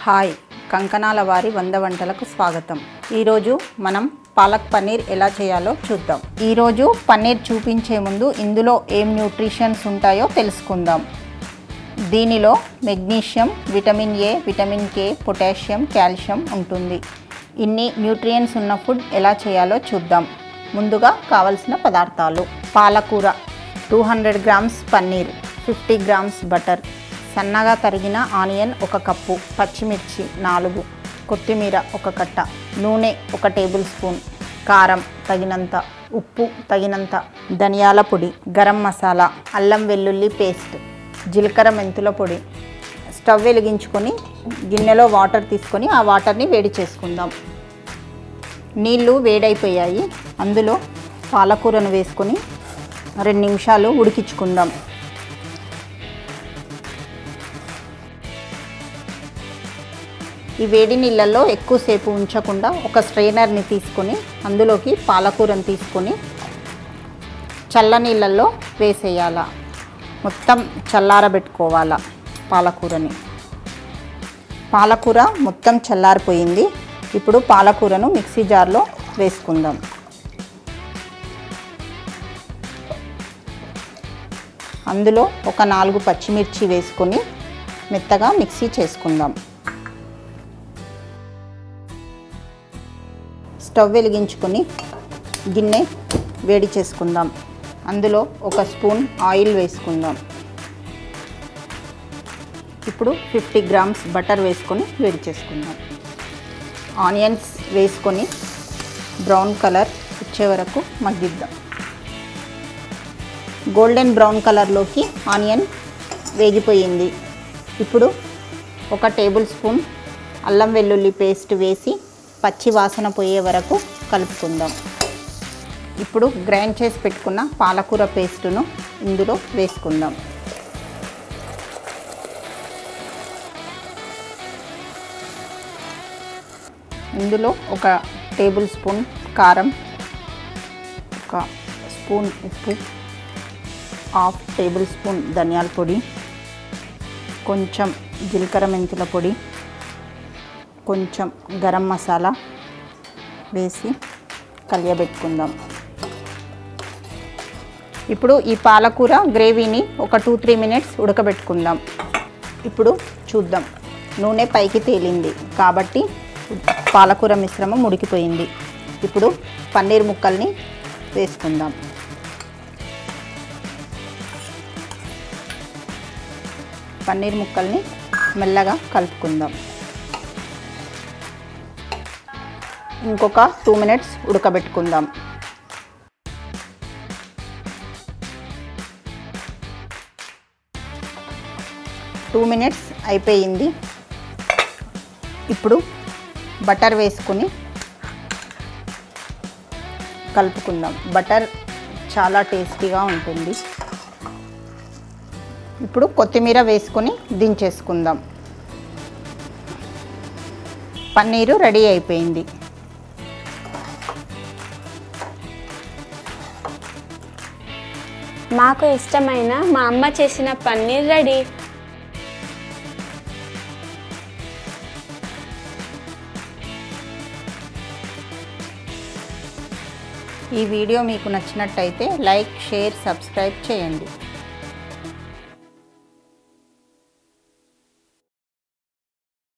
hi కంకణాల వారి వంద వంటలకు స్వాగతం ఈరోజు మనం పాలక్ పన్నీర్ ఎలా చేయాలో చూద్దాం ఈరోజు పన్నీర్ చూపించే ముందు ఇందులో ఏం న్యూట్రిషన్స్ ఉంటాయో తెలుసుకుందాం దీనిలో magnesium vitamin A vitamin K potassium calcium ఉంటుంది ఇన్ని న్యూట్రియంట్స్ ఉన్న ఫుడ్ ఎలా చేయాలో చూద్దాం ముందుగా కావలసిన పదార్థాలు పాలకూర two hundred grams paneer fifty grams butter సన్నగా తరిగిన ఆనియన్ ఒక కప్పు పచ్చిమిర్చి నాలుగు కొత్తిమీర ఒక కట్ట నూనె ఒక టేబుల్ స్పూన్ కారం తగినంత ఉప్పు తగినంత ధనియాల పొడి గరం మసాలా అల్లం వెల్లుల్లి పేస్ట్ జీలకర్ర మెంతుల పొడి స్టవ్ వెలిగించుకొని గిన్నెలో వాటర్ తీసుకొని ఆ వాటర్ని వేడి చేసుకుందాం నీళ్ళు వేడైపోయాయి అందులో పాలకూరను వేసుకొని రెండు నిమిషాలు ఉడికించుకుందాం ఈ వేడి నీళ్ళల్లో ఎక్కువసేపు ఉంచకుండా ఒక స్ట్రైనర్ని తీసుకొని అందులోకి పాలకూరను తీసుకొని చల్ల నీళ్ళల్లో వేసేయాల మొత్తం చల్లారబెట్టుకోవాలా పాలకూరని పాలకూర మొత్తం చల్లారిపోయింది ఇప్పుడు పాలకూరను మిక్సీ జార్లో వేసుకుందాం అందులో ఒక నాలుగు పచ్చిమిర్చి వేసుకొని మెత్తగా మిక్సీ చేసుకుందాం స్టవ్ వెలిగించుకొని గిన్నె వేడి చేసుకుందాం అందులో ఒక స్పూన్ ఆయిల్ వేసుకుందాం ఇప్పుడు ఫిఫ్టీ గ్రామ్స్ బటర్ వేసుకొని వేడి చేసుకుందాం ఆనియన్స్ వేసుకొని బ్రౌన్ కలర్ వచ్చే వరకు మగ్గిద్దాం గోల్డెన్ బ్రౌన్ కలర్లోకి ఆనియన్ వేగిపోయింది ఇప్పుడు ఒక టేబుల్ స్పూన్ అల్లం వెల్లుల్లి పేస్ట్ వేసి పచ్చి వాసన పోయే వరకు కలుపుకుందాం ఇప్పుడు గ్రైండ్ చేసి పెట్టుకున్న పాలకూర పేస్టును ఇందులో వేసుకుందాం ఇందులో ఒక టేబుల్ స్పూన్ కారం ఒక స్పూన్ ఉప్పు హాఫ్ టేబుల్ స్పూన్ ధనియాల పొడి కొంచెం జీలకర్ర మెంతుల పొడి కొంచెం గరం మసాలా వేసి కలియబెట్టుకుందాం ఇప్పుడు ఈ పాలకూర గ్రేవీని ఒక టూ త్రీ మినిట్స్ ఉడకబెట్టుకుందాం ఇప్పుడు చూద్దాం నూనె పైకి తేలింది కాబట్టి పాలకూర మిశ్రమం ఉడికిపోయింది ఇప్పుడు పన్నీర్ ముక్కల్ని వేసుకుందాం పన్నీర్ ముక్కల్ని మెల్లగా కలుపుకుందాం ఇంకొక టూ మినిట్స్ ఉడకబెట్టుకుందాం టూ మినిట్స్ అయిపోయింది ఇప్పుడు బటర్ వేసుకొని కలుపుకుందాం బటర్ చాలా టేస్టీగా ఉంటుంది ఇప్పుడు కొత్తిమీర వేసుకొని దించేసుకుందాం పన్నీరు రెడీ అయిపోయింది మాకు ఇష్టమైన మా అమ్మ చేసిన పన్నీర్ రెడీ ఈ వీడియో మీకు నచ్చినట్టయితే లైక్ షేర్ సబ్స్క్రైబ్ చేయండి